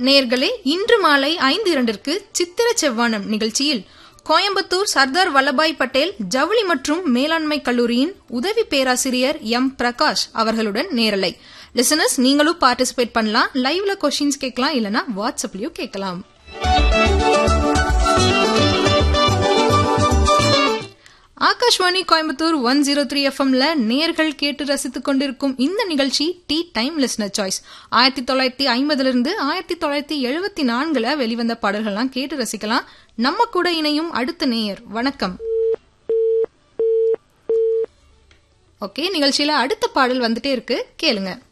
நேர்களே இன்று மாலை ஐந்து இரண்டிற்கு சித்திர செவ்வானம் நிகழ்ச்சியில் கோயம்புத்தூர் சர்தார் வல்லபாய் பட்டேல் ஜவுளி மற்றும் மேலாண்மை கல்லூரியின் உதவி பேராசிரியர் எம் பிரகாஷ் அவர்களுடன் நேரலை லிசனர்ஸ் நீங்களும் பார்ட்டிசிபேட் பண்ணலாம் லைவ்ல கொஸ்டின்ஸ் கேட்கலாம் இல்லனா வாட்ஸ்அப்லயும் கேட்கலாம் Akashvani Coimbatore one zero three எஃப்எம்ல நேர்கள் கேட்டு ரசித்துக் கொண்டிருக்கும் இந்த நிகழ்ச்சி டி டைம் லிஸ்னர் சாய்ஸ் ஆயிரத்தி தொள்ளாயிரத்தி ஐம்பதுல இருந்து ஆயிரத்தி தொள்ளாயிரத்தி எழுபத்தி நான்குல வெளிவந்த பாடல்கள்லாம் கேட்டு ரசிக்கலாம் நம்ம கூட இணையும் அடுத்த நேயர் வணக்கம் ஓகே நிகழ்ச்சியில அடுத்த பாடல் வந்துட்டே இருக்கு கேளுங்க